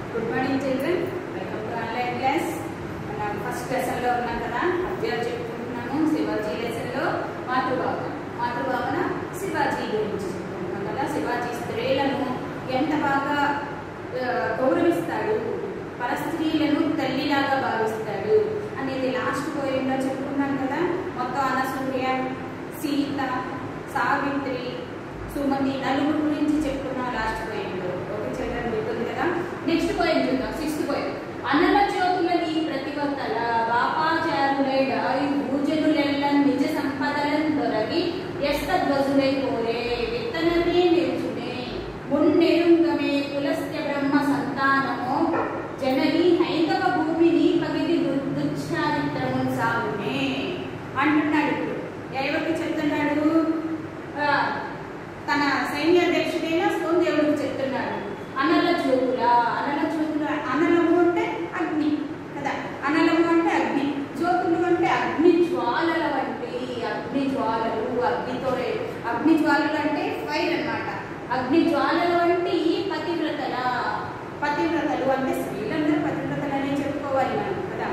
Good morning children welcome to online class మనం first lesson లో ఉన్నాం కదా అభ్యాసం చెప్పుకుంటున్నాము శివాజీ లెసన్ లో మాతృభావన మాతృభావన శివాజీ గురించి చెప్పుకుంటున్నాం కదా శివాజీ స్త్రీలను ఎంత బాగా ఆ, గౌరవిస్తాడు పరస్త్రీలను తల్లిలాగా భావిస్తాడు అనేది లాస్ట్ పోయంలో చెప్పుకున్నాం కదా మొత్తం అనసూయ సీత సావిత్రి సుమతి నలుగురు గురించి చెప్పుకున్నాం లాస్ట్ పోయంలో ఓకే చిల్డ్రన్ గుర్తుంది కదా నెక్స్ట్ పోయం చూద్దాం సిక్స్త్ పోయం అన్నల జ్యోతులని ప్రతివత్తల వాపాచారులై డాయి భూజనులెల్ల నిజ సంపదలను దొరకి ఎస్తధ్వజులై కోరే విత్తనమే నిల్చునే మున్నెరుంగమే పులస్త్య బ్రహ్మ సంతానమో జనని హైందవ భూమిని పగిది దుచ్చారిత్రము సాగునే అంటున్నాడు ఇప్పుడు ఎవరికి చెప్తున్నాడు ఆ, తన సైన్యాధ్యక్షుడైన సోమదేవుడికి చెప్తున్నాడు అనల జ్యోతుల అనల జ్యోతుల అనలము అంటే అగ్ని కదా అనలము అంటే అగ్ని జ్యోతులు అంటే అగ్ని జ్వాలల వంటి అగ్ని జ్వాలలు అగ్నితో అగ్ని జ్వాలలు అంటే ఫైర్ అన్నమాట అగ్ని జ్వాలల వంటి పతివ్రతల పతివ్రతలు అంటే స్త్రీలందరూ పతివ్రతలు అనే చెప్పుకోవాలి మనం కదా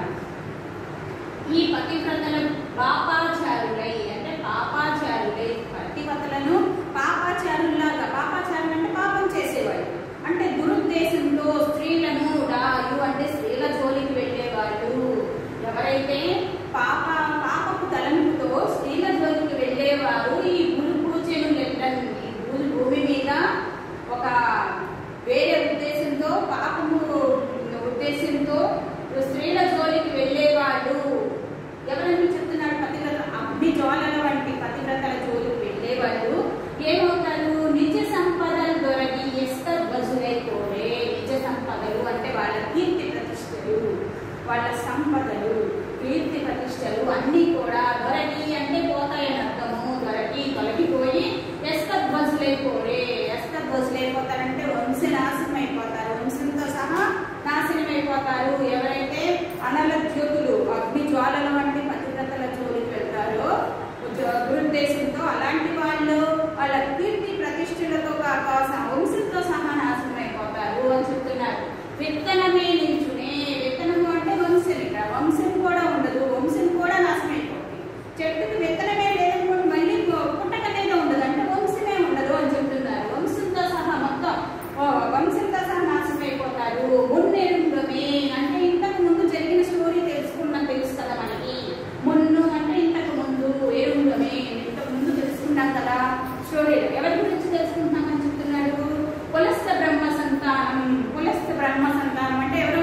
ఈ పతివ్రతల పాపాచారులై అంటే పాపాచారులై పతివ్రతలను పాపాచారుల్లాగా పాపాచారులు అంటే పాపం చేసేవాళ్ళు అంటే దురుద్దేశంతో స్త్రీలను రాయు అంటే స్త్రీల జోలికి వెళ్ళేవాళ్ళు ఎవరైతే పాప పాపపు తలంపుతో స్త్రీల జోలికి వెళ్ళేవారు ఈ గురు పూజను ఈ భూ- భూమి మీద ఒక వేరే ఉద్దేశంతో పాపము ఉద్దేశంతో స్త్రీల జోలికి వెళ్ళేవాళ్ళు ఎవరని చెప్తున్నాడు పతివ్రత అగ్ని జ్వాలల వంటి పతివ్రతల జోలికి వెళ్ళేవాళ్ళు ఏమవుతారు నిజ సంపదలు దొరికి ఎస్త బజులై కోరే నిజ సంపదలు అంటే వాళ్ళ కీర్తి ప్రతిష్టలు వాళ్ళ సంపదలు కీర్తి ప్రతిష్టలు అన్నీ కూడా దొరకి అంటే పోతాయని అర్థము దొరకి తొలగిపోయి ఎస్తధ్వజులైపోరే ఎస్తధ్వజులైపోతారంటే వంశ నాశనం అయిపోతారు వంశంతో సహా నాశనం అయిపోతారు ఎవరైతే అనల జ్యోతులు అగ్ని జ్వాలల వంటి పతివ్రతల జోలికి వెళ్తారో జ- దురుద్దేశంతో అలాంటి వాళ్ళు వాళ్ళ కీర్తి ప్రతిష్టలతో కాక స- వంశంతో సహా నాశనం అయిపోతారు అని చెప్తున్నారు విత్తనమే నిల్చునే విత్తనము అంటే వంశం ఇక్కడ వంశం కూడా ఉండదు వంశం కూడా నాశనం అయిపోతుంది చెట్టుకి విత్తనమే లేదనుకోండి మళ్ళీ పు- పుట్టక అనేది ఉండదు అంటే వంశమే ఉండదు అని చెప్తున్నారు వంశంతో సహా మొత్తం ఓ, వంశంతో సహా నాశనం అయిపోతారు మున్నెరుంగమే అంటే ఇంతకు ముందు జరిగిన స్టోరీ తెలుసుకున్నాం తెలుసు కదా మనకి మున్ను అంటే ఇంతకు ముందు ఏరుంగమే ఇంతకు ముందు తెలుసుకున్నాం కదా స్టోరీలో ఎవరి గురించి తెలుసుకుంటున్నామని చెప్తున్నాడు పులస్త బ్రహ్మ సంతానం పులస్త బ్రహ్మ సంతానం అంటే ఎవరు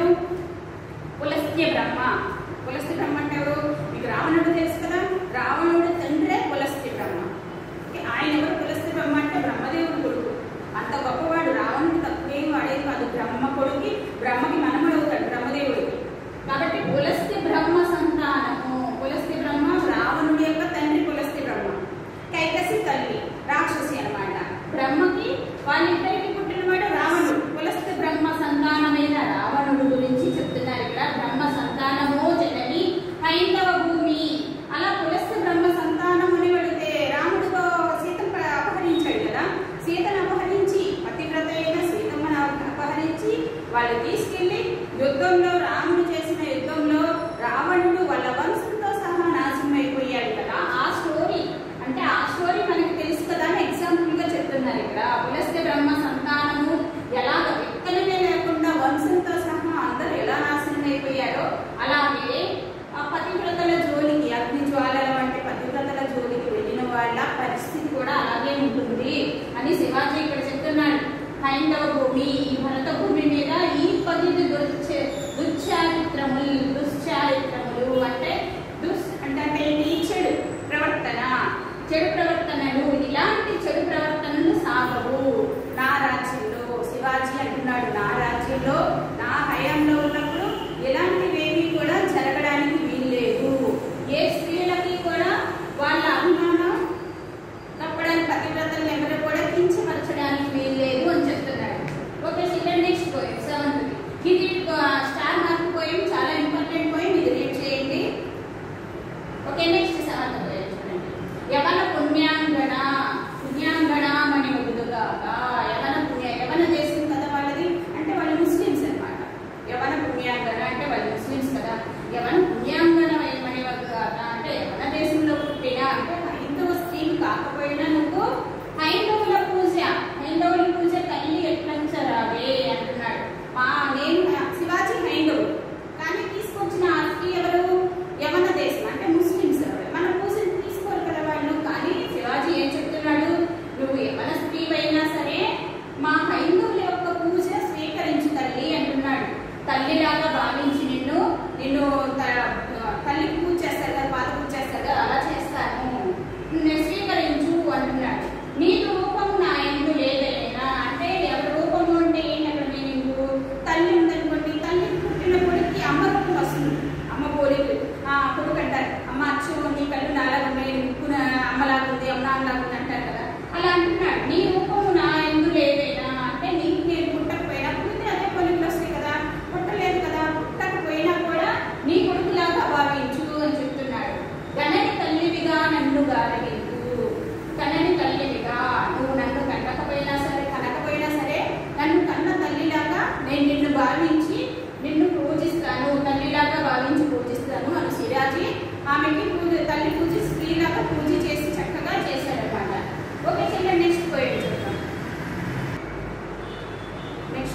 పులస్త్య బ్రహ్మ పులస్త్య బ్రహ్మ అంటే ఎవరు మీకు రావణుడు తెలుసు కదా రావణుడు తండ్రే పులస్త్య బ్రహ్మ ఓకే, ఆయన ఎవరు పులస్త్య బ్రహ్మ అంటే బ్రహ్మదేవుడు కొడుకు అంత గొప్పవాడు రావణుడు తక్కువేం వాడేది కాదు బ్రహ్మ కొడుకి బ్రహ్మకి మనమడు అవుతాడు బ్రహ్మదేవుడికి కాబట్టి పులస్త్య బ్రహ్మ సంతానము పులస్త్య బ్రహ్మ రావణుడి యొక్క తండ్రి పులస్త్య బ్రహ్మ కైకసి తల్లి రాక్షసి అన్నమాట బ్రహ్మకి వాళ్ళిద్దరికి పుట్టినవాడు రావణుడు పులస్త్య బ్రహ్మ సంతానమైన రావణుడు గురించి చెప్తున్నారు ఇక్కడ బ్రహ్మ సంతానమో జనని హైందవ భూమి అలా పులస్త్య బ్రహ్మ సంతానం అని వెళితే రాముడితో సీతను అపహరించాడు కదా సీతను అపహరించి పతివ్రత అయిన సీతమ్మను అపహరించి వాళ్ళు తీసుకెళ్లి యుద్ధంలో రాముడు చేసిన యుద్ధంలో రావణుడు వాళ్ళ వంశంతో సహా నాశనం అయిపోయాడు కదా ఆ స్టోరీ అంటే ఆ స్టోరీ మనకి తెలుసు కదా అని ఎగ్జాంపుల్ గా చెప్తున్నారు ఇక్కడ పులస్త్య బ్రహ్మ సంతానము ఎలాగ విత్తనమే లేకుండా వంశంతో సహా అందరూ ఎలా నాశనం అయిపోయారో అలాగే ఆ పతివ్రతల జోలికి అగ్ని జ్వాలల వంటి పతివ్రతల జోలికి వెళ్ళిన వాళ్ళ పరిస్థితి కూడా అలాగే ఉంటుంది అని శివాజీ ఇక్కడ చెప్తున్నాడు హైందవ భూమి ఈ భరత భూమి మీద ఈ పది దుశ్చ దుశ్చారిత్రములు దుశ్చారిత్రములు అంటే దుస్ అంటే అంటే ఏంటి? చెడు ప్రవర్తన చెడు ప్రవర్తనలు ఇలాంటి చెడు ప్రవర్తనలు సాగవు నా రాజ్యంలో శివాజీ అంటున్నాడు నా రాజ్యంలో నా హయాంలో ఉన్నప్పుడు ఇలాంటివేమీ కూడా జరగడానికి వీల్లేదు ఏ స్త్రీలకి కూడా వాళ్ళ అభిమానం తప్పడానికి పతివ్రతలు ఎవరు కూడా కించపరచడానికి వీల్లేదు అని చెప్తున్నాడు okay children next poem seventh ఇది స్టార్ మార్క్ పోయం చాలా ఇంపార్టెంట్ పోయం ఇది రీడ్ చేయండి ఓకే నెక్స్ట్ సెవెంత్ పోయం చూడండి యవన పుణ్యాంగణ పుణ్యాంగణ మణి ముదుగాక యవన పుణ్య యవన దేశం కదా వాళ్ళది అంటే వాళ్ళు ముస్లిమ్స్ అన్నమాట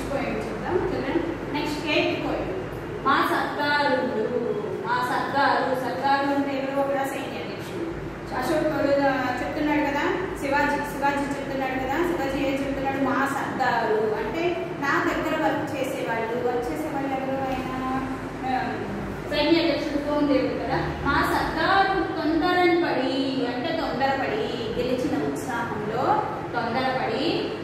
పోయం చెప్తాం చూడండి నెక్స్ట్ ఎయిత్ పోయం మా సర్దారులు మా సర్దారు సర్దారు అంటే ఎవరో కూడా సైన్యాధ్యక్షుడు అశోకుడు చెప్తున్నాడు కదా శివాజీ శివాజీ చెప్తున్నాడు కదా శివాజీ ఏం చెప్తున్నాడు మా సర్దారు అంటే నా దగ్గర వర్క్ చేసేవాళ్ళు వర్క్ చేసేవాళ్ళు ఎవరు అయినా సైన్యాధ్యక్షుడు సోమదేవుడు కదా మా సర్దారు తొందరని పడి అంటే తొందరపడి గెలిచిన ఉత్సాహంలో తొందరపడి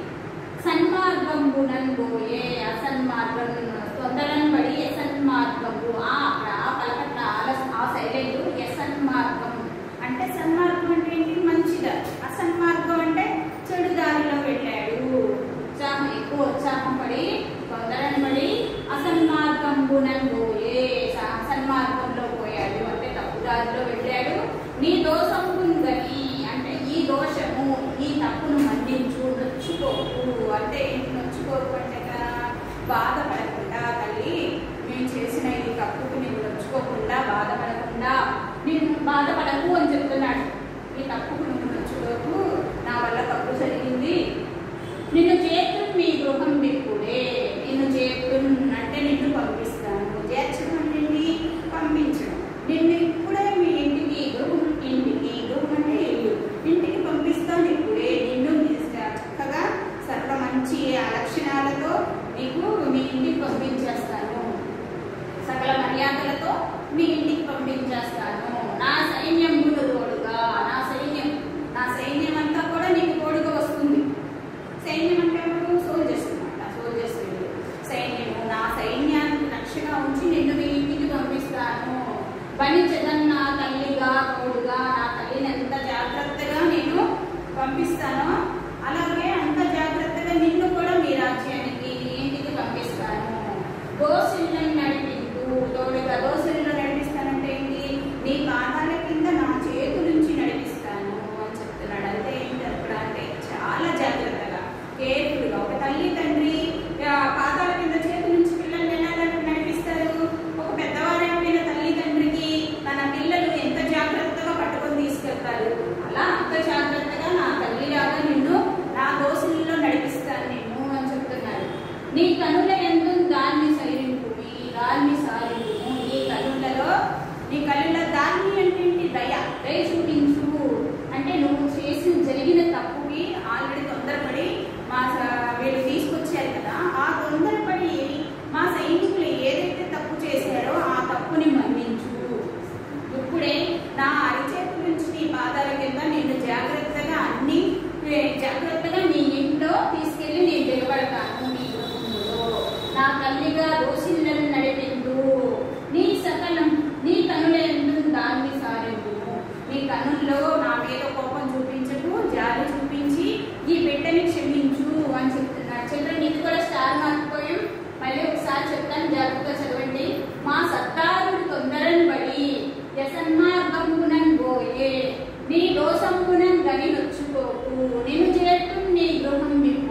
సన్మార్గంబునన్ పోయే అసన్మార్గం తొందరని పడి అసన్మార్గంబు ఆ ఆ పలకట్ల ఆ సైలెంట్ అసన్మార్గం అంటే సన్మార్గం అంటే ఏంటి మంచిదా అసన్మార్గం అంటే చెడు దారిలో వెళ్ళాడు ఉత్సాహం ఎక్కువ ఉత్సాహం పడి తొందరని పడి అసన్మార్గంబునన్ పోయే అసన్మార్గంలో పోయాడు అంటే తప్పు దారిలో వెళ్ళాడు నీ దోషం ఉందని అంటే ఈ దోషము ఈ తప్పును మన్నించు నొచ్చుకోకు అంటే ఏంటి నొచ్చుకోకు అంటే కదా బాధపడకుండా తల్లి నేను చేసిన ఈ తప్పుకు నీవు నొచ్చుకోకుండా బాధపడకుండా నేను బాధపడకు అని చెప్తున్నాడు ఈ తప్పుకు నువ్వు నొచ్చుకోకు నా వల్ల తప్పు జరిగింది నిన్ను చేతులు మీ గృహం విప్పుడే నిన్ను చేతులు అంటే నిన్ను పంపిస్తాను చేర్చడం అంటే ఏంటి? పంపించడం నిన్ను ఇప్పుడే మీ ఇంటికి గృహం ఇంటికి గృహం అంటే ఇల్లు ఇంటికి పంపిస్తాను ఇప్పుడే నిన్ను చక్కగా సర్వ మంచి ఆ లక్షణాలతో నీకు మీ ఇంటికి పంపించేస్తాను సకల మర్యాదలతో మీ ఇంటికి పంపించేస్తాను నా సైన్యం తోడుగా నా సైన్యం నా సైన్యం అంతా కూడా నీకు తోడుగా వస్తుంది సైన్యం అంటే ఎవరు సోల్జర్స్ అనమాట సోల్జర్స్ వీళ్ళు సైన్యము నా సైన్యానికి రక్షగా ఉంచి నిన్ను మీ ఇంటికి పంపిస్తాను భరించదన్ నా తల్లిగా తోడుగా నా తల్లిని ఎంత జాగ్రత్తగా నేను పంపిస్తానో అలాగే అంత జాగ్రత్తగా నిన్ను కూడా మీ రాజ్యానికి నీ ఇంటికి పంపిస్తాను దోసిళ్ళని నడిపించు తోడుగా దోసిల్లో నడిపిస్తానంటే ఏంటి నీ పాదాల కింద నా చేతు నుంచి నడిపిస్తాను అని చెప్తున్నాడు అంటే ఏంటి అక్కడ అంటే చాలా జాగ్రత్తగా కేర్ఫుల్గా ఒక తల్లి తండ్రి ఆ, పాదాల కింద చేతు నుంచి పిల్లల్ని ఎలా నడిపిస్తారు ఒక పెద్దవారైపోయిన తల్లి తండ్రికి తన పిల్లలు ఎంత జాగ్రత్తగా పట్టుకొని తీసుకెళ్తారు అలా అంత జాగ్రత్తగా నా తల్లిలాగా నిన్ను నా దోసుల్లో నడిపిస్తాను నేను అని చెప్తున్నారు నీ కనుల ఎందు దాన్ని సైలింపు ఈ దాన్ని సారింపు నీ కనులలో నీ కళ్ళ దాన్ని అంటే ఏంటి దయ దయ చూపించు అంటే నువ్వు చేసి జరిగిన తప్పుకి ఆల్రెడీ తొందరపడి మా స- వీళ్ళు తీసుకొచ్చారు కదా ఆ తొందరపడి మా సైనికులు ఏదైతే తప్పు చేశారో ఆ తప్పుని మన్నించు ఇప్పుడే నా అరిచేతుల నుంచి నీ పాదాల కింద నేను జాగ్రత్తగా అన్ని ఏ, జాగ్రత్తగా నీ ఇంట్లో తీసుకెళ్లి నేను దిగబడతాను నీ గృహంలో నా తల్లిగా దోషిల్లను నడిపిండు నీ సకలం నీ కనుల ఎందు దాన్ని సారింపు నీ కనుల్లో నా మీద కోపం చూపించకు జాలి చూపించి ఈ బిడ్డని క్షమించు అని చెప్తున్నాడు చిల్డ్రన్ ఇది కూడా స్టార్ మార్క్ పోయం మళ్ళీ ఒకసారి చెప్తాను జాగ్రత్తగా చదవండి మా సత్తారుడు తొందరని పడి యసన్మార్గంపునన్ పోయే నీ దోషంపునన్ గని నొచ్చుకోకు నేను చేతు నీ గృహం విప్పు